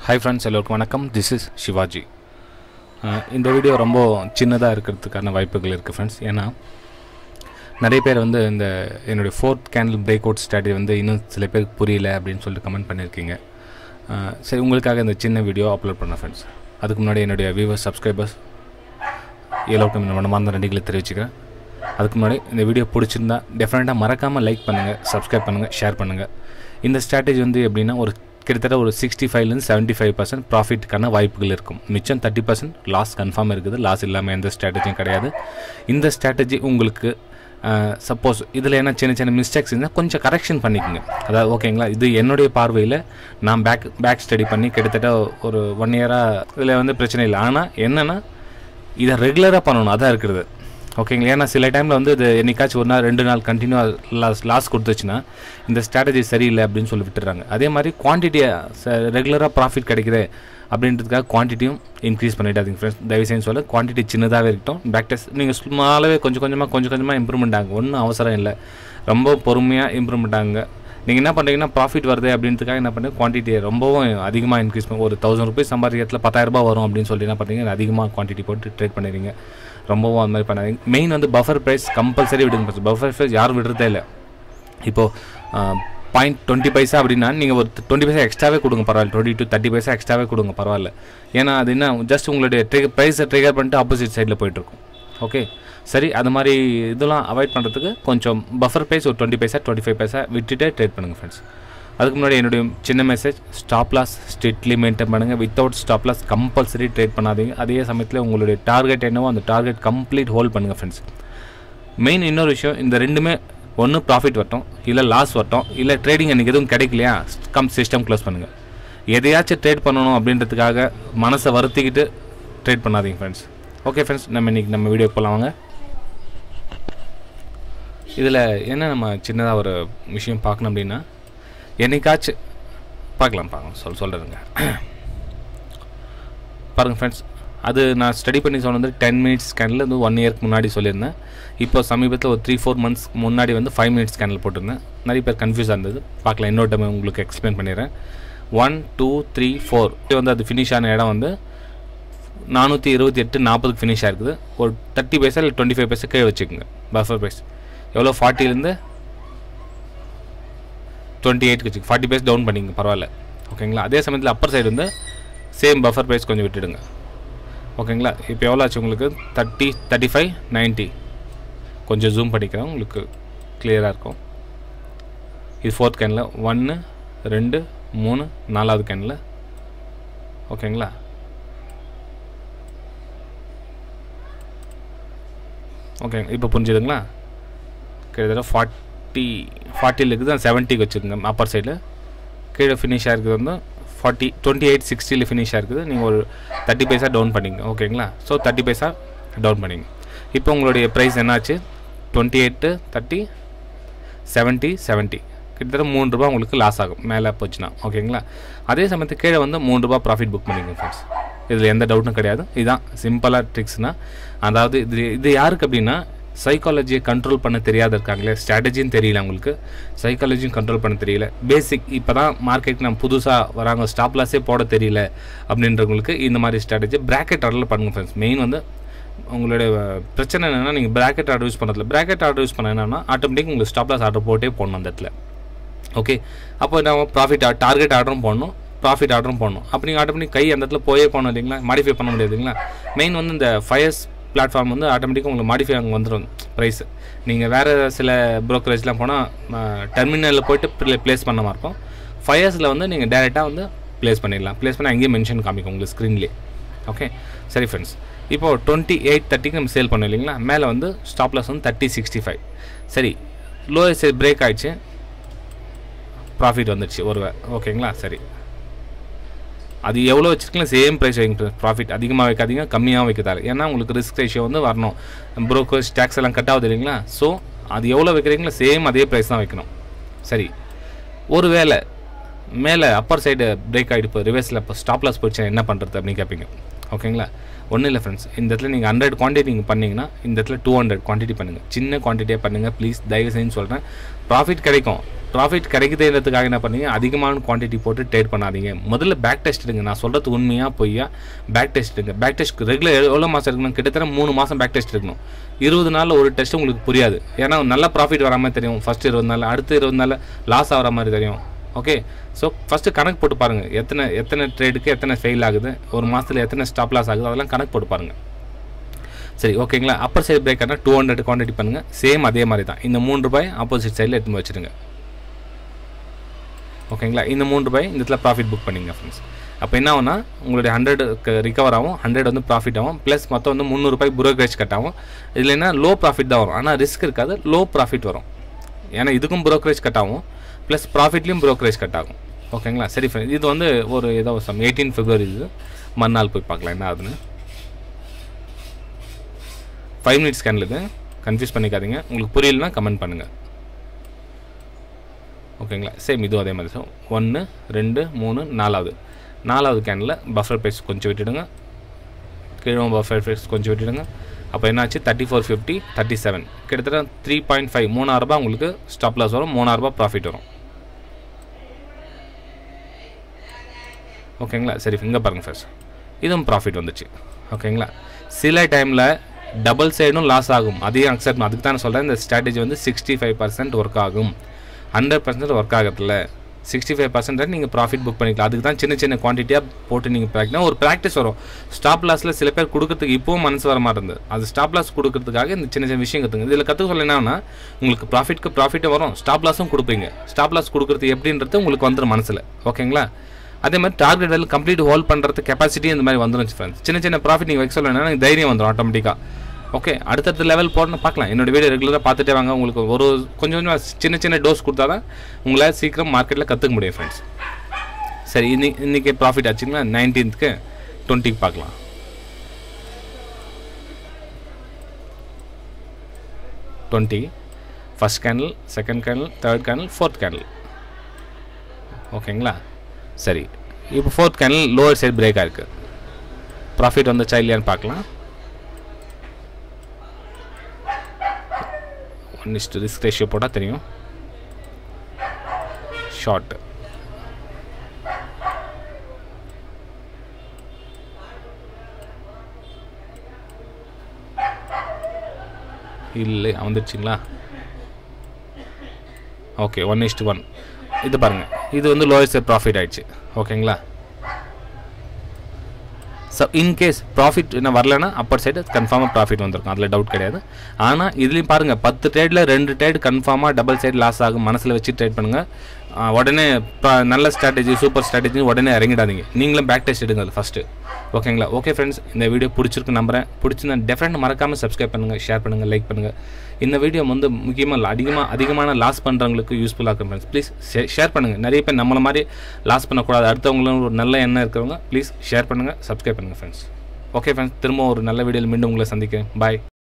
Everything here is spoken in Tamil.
ஹாய் ஃப்ரெண்ட்ஸ் எல்லோருக்கும் வணக்கம் திஸ் இஸ் சிவாஜி அஹ் இந்த வீடியோ ரொம்ப சின்னதாக இருக்கிறதுக்கான வாய்ப்புகள் இருக்குது ஃப்ரெண்ட்ஸ் ஏன்னா நிறைய பேர் வந்து இந்த என்னுடைய fourth candle break out strategy வந்து இன்னும் சில பேருக்கு புரியல அப்படின்னு சொல்லிட்டு கமெண்ட் பண்ணியிருக்கீங்க அஹ் சரி உங்களுக்காக இந்த சின்ன வீடியோ அப்லோட் பண்ணேன் ஃப்ரெண்ட்ஸ் அதுக்கு முன்னாடி என்னுடைய வியூவர்ஸ் சப்ஸ்கிரைபர்ஸ் எல்லோருக்கும் இந்த மனமார்ந்த நன்றிகளை தெரிவிச்சுக்கிறேன் அதுக்கு முன்னாடி இந்த வீடியோ பிடிச்சிருந்தா டெஃபினட்டாக மறக்காமல் லைக் பண்ணுங்கள் சப்ஸ்கிரைப் பண்ணுங்கள் ஷேர் பண்ணுங்கள் இந்த ஸ்ட்ராட்டஜி வந்து எப்படின்னா ஒரு கிட்டத்தட்ட ஒரு சிக்ஸ்டி ஃபைவ்லேருந்து செவன்ட்டி ஃபைவ் பர்சன்ட் ப்ராஃபிட்டுக்கான வாய்ப்புகள் இருக்கும் மிச்சம் தேர்ட்டி பர்சன்ட் லாஸ் கன்ஃபார்ம் இருக்குது லாஸ் இல்லாமல் எந்த ஸ்ட்ராட்டஜியும் கிடையாது இந்த ஸ்ட்ராட்டஜி உங்களுக்கு சப்போஸ் இதில் என்ன சின்ன சின்ன மிஸ்டேக்ஸ் இருந்தால் கொஞ்சம் கரெக்ஷன் பண்ணிக்கோங்க அதாவது ஓகேங்களா இது என்னுடைய பார்வையில் நான் பேக் பேக் ஸ்டடி பண்ணி கிட்டத்தட்ட ஒரு ஒன் இயராக இதில் வந்து பிரச்சனை இல்லை ஆனால் என்னென்னா இதை ரெகுலராக பண்ணணும் அதான் இருக்கிறது ஓகேங்களா ஏன்னா சில டைமில் வந்து இது என்னைக்காச்சும் ஒரு நாள் ரெண்டு நாள் கண்டினியூவாக லாஸ் லாஸ் கொடுத்துச்சுன்னா இந்த ஸ்ட்ராட்டஜி சரியில்லை அப்படின்னு சொல்லி விட்டுறாங்க அதே மாதிரி குவான்டிட்டியை ரெகுலராக ப்ராஃபிட் கிடைக்குது அப்படின்றதுக்காக குவான்டிட்டியும் இன்க்ரீஸ் பண்ணிட்டாதீங்க ஃப்ரெண்ட்ஸ் தயவு செய்து சொல்ல குவான்டிட்டி சின்னதாகவே இருக்கட்டும் பேக் டெஸ்ட் நீங்கள் சும்மாவே கொஞ்சம் கொஞ்சமாக கொஞ்சம் கொஞ்சமாக இம்ப்ரூவ்மெண்ட் ஆகும் ஒன்றும் அவசரம் இல்லை ரொம்ப பொறுமையாக இம்ப்ரூவ்மெண்ட் ஆகுங்க நீங்கள் என்ன பண்ணுறீங்கன்னா ப்ராஃபிட் வருது அப்படின்றதுக்காக என்ன பண்ணுங்க குவான்டிட்டியை ரொம்பவும் அதிகமாக இன்க்ரீஸ் பண்ணி ஒரு தௌசண்ட் ருபீஸ் சம்பாதிக்கிறதுல பத்தாயிரரூபா வரும் அப்படின்னு சொல்லி என்ன பண்ணுறீங்க அதிகமாக குவான்டிட்டி போட்டு ட்ரேட் பண்ணிடுறீங்க ரொம்பவும் அந்த மாதிரி பண்ணாதீங்க மெயின் வந்து பஃபர் ப்ரைஸ் கம்பல்சரி விடுங்க பஃபர் ப்ரைஸ் யாரும் விடுறதே இல்லை இப்போது பாயிண்ட் டுவெண்ட்டி பைசா அப்படின்னா நீங்கள் ஒரு டுவெண்ட்டி பைசா எக்ஸ்ட்ராவே கொடுங்க பரவாயில்ல டுவெண்ட்டி டு தேர்ட்டி பைசா எக்ஸ்ட்ராவே கொடுங்க பரவாயில்ல ஏன்னா அது என்ன ஜஸ்ட் உங்களுடைய ட்ரிகர் ப்ரைஸை ட்ரிகர் பண்ணிட்டு ஆப்போசிட் சைடில் போயிட்டுருக்கும் ஓகே சரி அது மாதிரி இதெல்லாம் அவாய்ட் பண்ணுறதுக்கு கொஞ்சம் பஃபர் ப்ரைஸ் ஒரு twenty paisa twenty five paisa விட்டுட்டே ட்ரேட் பண்ணுங்கள் ஃப்ரெண்ட்ஸ் அதுக்கு முன்னாடி என்னுடைய சின்ன message stop loss strictly maintain பண்ணுங்கள் without stop loss compulsory trade பண்ணாதீங்க அதே சமயத்தில் உங்களுடைய டார்கெட் என்னவோ அந்த டார்கெட் கம்ப்ளீட் ஹோல்ட் பண்ணுங்கள் ஃப்ரெண்ட்ஸ் மெயின் இன்னொரு விஷயம் இந்த ரெண்டுமே ஒன்று ப்ராஃபிட் வரட்டும் இல்லை லாஸ் வரட்டும் இல்லை ட்ரேடிங் எனக்கு எதுவும் கிடைக்கலையா கம் சிஸ்டம் க்ளோஸ் பண்ணுங்கள் எதையாச்சும் ட்ரேட் பண்ணணும் அப்படின்றதுக்காக மனசை வருத்திக்கிட்டு ட்ரேட் பண்ணாதீங்க ஃப்ரெண்ட்ஸ் ஓகே ஃப்ரெண்ட்ஸ் நம்ம இன்றைக்கி நம்ம வீடியோ போகலாம் வாங்க இதில் என்ன நம்ம சின்னதாக ஒரு விஷயம் பார்க்கணும் அப்படின்னா என்னைக்காச்சும் பார்க்கலாம் பார்க்கலாம் சொல் சொல்கிறேங்க பாருங்கள் ஃப்ரெண்ட்ஸ் அது நான் ஸ்டடி பண்ணி சொன்னது டென் மினிட்ஸ் ஸ்கேனில் வந்து ஒன் இயர்க்கு முன்னாடி சொல்லியிருந்தேன் இப்போ சமீபத்தில் ஒரு த்ரீ ஃபோர் மந்த்ஸ் முன்னாடி வந்து ஃபைவ் மினிட்ஸ் ஸ்கேனில் போட்டிருந்தேன் நிறைய பேர் கன்ஃபியூஸாக இருந்தது பார்க்கலாம் இன்னொரு டைம் உங்களுக்கு எக்ஸ்பிளைன் பண்ணிடுறேன் ஒன் டூ த்ரீ ஃபோர் வந்து அது ஃபினிஷ் ஆன இடம் வந்து நானூற்றி இருபத்தி எட்டு நாற்பதுக்கு ஃபினிஷ் ஆயிருக்குது ஒரு தேர்ட்டி பைசா இல்லை டுவெண்ட்டி ஃபைவ் பைசா கீழே வச்சுக்கோங்க பஃபர் ப்ரைஸ் எவ்வளோ ஃபார்ட்டிலேருந்து டுவெண்ட்டி எயிட்க்கு வச்சு ஃபார்ட்டி பைஸ் டவுன் பண்ணிங்க பரவாயில்ல ஓகேங்களா அதே சமயத்தில் அப்பர் சைடு வந்து சேம் பஃபர் ப்ரைஸ் கொஞ்சம் விட்டுடுங்க ஓகேங்களா இப்போ எவ்வளோ ஆச்சு உங்களுக்கு தேர்ட்டி தேர்ட்டி ஃபைவ் நைன்ட்டி கொஞ்சம் ஜூம் பண்ணிக்கிறேன் உங்களுக்கு கிளியராக இருக்கும் இது ஃபோர்த் கேனில் ஒன்று ரெண்டு மூணு நாலாவது கேனில் ஓகேங்களா ஓகேங்க இப்போ புரிஞ்சுதுங்களா கிட்டத்தட்ட ஃபார்ட்டி ஃபார்ட்டியில் இருக்குது செவன்ட்டிக்கு வச்சுக்கோங்க அப்பர் சைடில் கீழே ஃபினிஷாக இருக்குது வந்து ஃபார்ட்டி டுவெண்ட்டி எயிட் சிக்ஸ்டியில் ஃபினிஷாக இருக்குது நீங்கள் ஒரு தேர்ட்டி பைசா டவுன் பண்ணிங்க ஓகேங்களா ஸோ தேர்ட்டி பைசா டவுன் பண்ணிங்க இப்போ உங்களுடைய ப்ரைஸ் என்னாச்சு twenty eight thirty seventy seventy கிட்டத்தட்ட மூணு ரூபா உங்களுக்கு லாஸ் ஆகும் மேலே போச்சுன்னா ஓகேங்களா அதே சமயத்துக்கு கீழே வந்து மூணு ரூபா ப்ராஃபிட் புக் பண்ணிங்க ஃப்ரெண்ட்ஸ் இதில் எந்த டவுட்டும் கிடையாது இதுதான் சிம்பிளாக ட்ரிக்ஸ்னால் அதாவது இது இது யாருக்கு அப்படின்னா சைக்காலஜியை கண்ட்ரோல் பண்ண தெரியாத இருக்காங்களே ஸ்ட்ராட்டஜியும் தெரியல அவங்களுக்கு சைக்காலஜியும் கண்ட்ரோல் பண்ண தெரியல பேசிக் இப்போ தான் மார்க்கெட் நம்ம புதுசாக வராங்க ஸ்டாப் லாஸே போட தெரியல அப்படின்றவங்களுக்கு இந்த மாதிரி ஸ்ட்ராட்டஜி ப்ராக்கெட் ஆர்டரில் பண்ணுங்க ஃப்ரெண்ட்ஸ் மெயின் வந்து உங்களுடைய பிரச்சனை என்னென்னா நீங்கள் ப்ராக்கெட் ஆர்டர் யூஸ் பண்ணதில்ல ப்ராக்கெட் ஆர்டர் யூஸ் பண்ண என்னன்னா ஆட்டோமேட்டிக் உங்களுக்கு ஸ்டாப் லாஸ் ஆர்டர் போட்டே போடணும் அந்த இடத்துல ஓகே அப்போ நம்ம ப்ராஃபிட் டார்கெட் ஆர்டரும் போடணும் ப்ராஃபிட் ஆர்டரும் போடணும் அப்போ நீங்கள் ஆட்டோமேட்டிக் கை அந்த இடத்துல போயே போகணும் இல்லைங்களா மாடிஃபை பண்ண முடியாது இல்லைங்களா மெயின் வந்து இந்த ஃபயர்ஸ் பிளாட்ஃபார்ம் வந்து ஆட்டோமேட்டிக்காக உங்களுக்கு மாடிஃபை அங்கே வந்துடும் ப்ரைஸ் நீங்கள் வேறு சில ப்ரோக்கரேஜ்லாம் போனால் டெர்மினலில் போய்ட்டு ப்ளேஸ் பண்ண மாதிரி இருக்கும் ஃபயர்ஸில் வந்து நீங்கள் டேரெக்டாக வந்து ப்ளேஸ் பண்ணிடலாம் ப்ளேஸ் பண்ணி அங்கேயே மென்ஷன் காமிக்கும் உங்களுக்கு ஸ்க்ரீன்லேயே ஓகே சரி ஃப்ரெண்ட்ஸ் இப்போது டுவெண்ட்டி எயிட் தேர்ட்டிக்கு நம்ம சேல் பண்ணோம் இல்லைங்களா மேலே வந்து ஸ்டாப் லாஸ் வந்து தேர்ட்டி சிக்ஸ்டி ஃபைவ் சரி லோயஸ்ட் பிரேக் ஆகிடுச்சு ப்ராஃபிட் வந்துடுச்சு ஒரு ஓகேங்களா சரி அது எவ்வளோ வச்சுருக்கலாம் சேம் ப்ரைஸ் வைங்க ப்ராஃபிட் அதிகமாக வைக்காதீங்க கம்மியாக வைக்கதால ஏன்னா உங்களுக்கு ரிஸ்க் ரேஷியோ வந்து வரணும் ப்ரோக்கர்ஸ் டேக்ஸ் எல்லாம் கட் ஆகுது இல்லைங்களா ஸோ அது எவ்வளோ வைக்கிறீங்களோ சேம் அதே ப்ரைஸ் தான் வைக்கணும் சரி ஒரு வேளை மேலே அப்பர் சைடு பிரேக் ஆகிட்டு இப்போ ரிவர்ஸில் இப்போ ஸ்டாப் லாஸ் போயிடுச்சு என்ன பண்ணுறது அப்படின்னு கேட்பீங்க ஓகேங்களா ஒன்றும் இல்லை ஃப்ரெண்ட்ஸ் இந்த இடத்துல நீங்கள் ஹண்ட்ரட் குவான்டிட்டி நீங்கள் பண்ணிங்கன்னா இந்த இடத்துல டூ ஹண்ட்ரட் குவான்டிட்டி பண்ணுங்கள் சின்ன குவான்டிட்டியாக பண்ணுங்கள் ப்ளீஸ் தயவு செஞ்சு சொல்கிறேன் ப்ராஃபிட் கிடைக்கும் ப்ராஃபிட் கிடைக்குதுன்றதுக்காக என்ன பண்ணீங்க அதிகமான குவான்டிட்டி போட்டு ட்ரேட் பண்ணாதீங்க முதல்ல பேக் டெஸ்ட் எடுங்க நான் சொல்கிறது உண்மையாக பொய்யா பேக் டெஸ்ட் எடுங்க பேக் டெஸ்ட் ரெகுலர் எவ்வளோ மாதம் இருக்கணும் கிட்டத்தட்ட மூணு மாதம் பேக் டெஸ்ட் இருக்கணும் இருபது நாளில் ஒரு டெஸ்ட் உங்களுக்கு புரியாது ஏன்னா நல்ல ப்ராஃபிட் வர மாதிரி தெரியும் ஃபஸ்ட் இருபது நாள் அடுத்த இருபது நாளில் லாஸ் ஆகிற மாதிரி தெரியும் ஓகே ஸோ ஃபஸ்ட்டு கணக்கு போட்டு பாருங்கள் எத்தனை எத்தனை ட்ரேடுக்கு எத்தனை ஃபெயில் ஆகுது ஒரு மாதத்தில் எத்தனை ஸ்டாப் லாஸ் ஆகுது அதெல்லாம் கணக்கு போட்டு பாருங்கள் சரி ஓகேங்களா அப்பர் சைடு பிரேக் ஆனால் டூ ஹண்ட்ரட் குவான்டிட்டி பண்ணுங்கள் சேம் அதே மாதிரி தான் இந்த மூணு ரூபாய் ஆப்போசிட் சைடில் எடுத்து வச்சுருங்க ஓகேங்களா இந்த மூணு ரூபாய் இந்த இடத்துல ப்ராஃபிட் புக் பண்ணிங்க ஃப்ரெண்ட்ஸ் அப்போ என்ன ஆகும்னா உங்களுடைய ஹண்ட்ரட் ரிகவர் ஆகும் ஹண்ட்ரட் வந்து ப்ராஃபிட் ஆகும் ப்ளஸ் மொத்தம் வந்து முந்நூறுபாய் புரோக்கரேஜ் கட் ஆகும் இதில் என்ன லோ ப்ராஃபிட் தான் வரும் ஆனால் ரிஸ்க் இருக்காது லோ ப்ராஃபிட் வரும் ஏன்னா இதுக்கும் புரோக்கரேஜ் கட் ஆகும் ப்ளஸ் ப்ராஃபிட்லேயும் புரோக்கரேஜ் கட் ஆகும் ஓகேங்களா சரி ஃப்ரெண்ட்ஸ் இது வந்து ஒரு ஏதோ சம் எயிட்டீன் ஃபெப்ரவரி இது மறுநாள் போய் பார்க்கலாம் என்ன ஆகுதுன்னு ஃபைவ் மினிட்ஸ் ஸ்கேனில் இது கன்ஃபியூஸ் பண்ணிக்காதீங்க உங்களுக்கு புரியலனா கமெண்ட் பண்ணுங்கள் ஓகேங்களா சேம் இதுவும் அதே மாதிரி தான் ஒன்று ரெண்டு மூணு நாலாவது நாலாவது கேனில் பஃபர் ப்ரைஸ் கொஞ்சம் விட்டுடுங்க கீழே பஃபர் ப்ரைஸ் கொஞ்சம் விட்டுடுங்க அப்போ என்னாச்சு thirty four fifty thirty seven கிட்டத்தட்ட த்ரீ பாயிண்ட் ஃபைவ் மூணாயிரரூபா உங்களுக்கு ஸ்டாப் லாஸ் வரும் மூணாயிரரூபா ப்ராஃபிட் வரும் ஓகேங்களா சரி இங்கே பாருங்கள் ஃபர்ஸ்ட் இதுவும் ப்ராஃபிட் வந்துச்சு ஓகேங்களா சில டைமில் டபுள் சைடும் லாஸ் ஆகும் அதையும் அக்செப்ட் அதுக்கு தான் சொல்கிறேன் இந்த ஸ்ட்ராட்டஜி வந்து சிக்ஸ்டி ஃபைவ் பர்சன்ட் ஒர்க் ஆகும் ஹண்ட்ரட் பர்சன்ட் ஒர்க் ஆகிறதுல சிக்ஸ்டி ஃபைவ் பர்சன்ட் நீங்கள் ப்ராஃபிட் புக் பண்ணிக்கலாம் அதுக்கு தான் சின்ன சின்ன குவான்டிட்டியாக போட்டு நீங்கள் ப்ராக்டினா ஒரு ப்ராக்டிஸ் வரும் ஸ்டாப் லாஸில் சில பேர் கொடுக்கறதுக்கு இப்போவும் மனசு வர மாட்டேங்குது அது ஸ்டாப் லாஸ் கொடுக்கறதுக்காக இந்த சின்ன சின்ன விஷயம் கற்றுங்க இதில் கற்றுக்க சொல்ல என்னன்னா உங்களுக்கு ப்ராஃபிட்க்கு ப்ராஃபிட்டும் வரும் ஸ்டாப் லாஸும் கொடுப்பீங்க ஸ்டாப் லாஸ் கொடுக்குறது எப்படின்றது உங்களுக்கு வந்துடும் மனசில் ஓகேங்களா அதே மாதிரி டார்கெட் வேலை கம்ப்ளீட் ஹோல்ட் பண்ணுறது கெப்பாசிட்டி இந்த மாதிரி வந்துடும் ஃப்ரெண்ட்ஸ் சின்ன சின்ன ப்ராஃபிட் நீங்கள் வைக்க சொல்லணும்னா எனக்கு தைரியம் வந்துடும் ஆட்டோமேட்டிக்காக ஓகே அடுத்தடுத்த லெவல் போடணும் பார்க்கலாம் என்னோட வீடியோ ரெகுலராக பார்த்துட்டே வாங்க உங்களுக்கு ஒரு கொஞ்சம் கொஞ்சம் சின்ன சின்ன டோஸ் கொடுத்தா தான் உங்களால் சீக்கிரம் மார்க்கெட்டில் கற்றுக்க முடியும் ஃப்ரெண்ட்ஸ் சரி இன்னைக்கு இன்றைக்கி ப்ராஃபிட் ஆச்சுங்களா நைன்டீன்த்துக்கு டுவெண்ட்டிக்கு பார்க்கலாம் twenty first candle second candle third candle fourth candle ஓகேங்களா சரி இப்போ fourth candle lower side break ஆயிருக்கு ப்ராஃபிட் வந்துச்சா இல்லையான்னு பார்க்கலாம் ஒன் இஸ்டு ரிஸ்க் ரேஷியோ போட்டால் தெரியும் ஷார்ட் இல்லை வந்துடுச்சிங்களா ஓகே ஒன் இஸ்டு ஒன் இது பாருங்கள் இது வந்து லோயஸ்ட் ப்ராஃபிட் ஆயிடுச்சு ஓகேங்களா ஸோ இன்கேஸ் ப்ராஃபிட் என்ன வரலன்னா அப்பர் சைடு கன்ஃபார்மாக ப்ராஃபிட் வந்திருக்கும் அதில் டவுட் கிடையாது ஆனால் இதுலேயும் பாருங்கள் பத்து ட்ரேடில் ரெண்டு ட்ரேட் கன்ஃபார்மாக டபுள் சைடு லாஸ் ஆகும் மனசில் வச்சு ட்ரேட் பண்ணுங்கள் உடனே ப- நல்ல ஸ்ட்ராட்டஜி சூப்பர் ஸ்ட்ராட்டஜி உடனே இறங்கிடாதீங்க நீங்களும் பேக் டெஸ்ட் எடுங்க அது ஃபஸ்ட்டு ஓகேங்களா ஓகே ஃப்ரெண்ட்ஸ் இந்த வீடியோ பிடிச்சிருக்கு நம்புறேன் பிடிச்சிருந்தா டெஃபினட் மறக்காமல் சப்ஸ்கிரைப் பண்ணுங்கள் ஷேர் பண்ணுங்கள் லைக் பண்ணுங்கள் இந்த வீடியோ வந்து முக்கியமாக அதிகமாக அதிகமான லாஸ் பண்ணுறவங்களுக்கு யூஸ்ஃபுல்லாக இருக்கும் ஃப்ரெண்ட்ஸ் ப்ளீஸ் ஷேர் பண்ணுங்கள் நிறைய பேர் நம்மளை மாதிரி லாஸ் பண்ணக்கூடாது அடுத்தவங்களும் ஒரு நல்ல எண்ணம் இருக்கிறவங்க ப்ளீஸ் ஷேர் பண்ணுங்கள் சப்ஸ்கிரைப் பண்ணுங்கள் ஃப்ரெண்ட்ஸ் ஓகே ஃப்ரெண்ட்ஸ் திரும்ப ஒரு நல்ல வீடியோவில் மீண்டும் உங்களை சந்திக்கிறேன் பாய்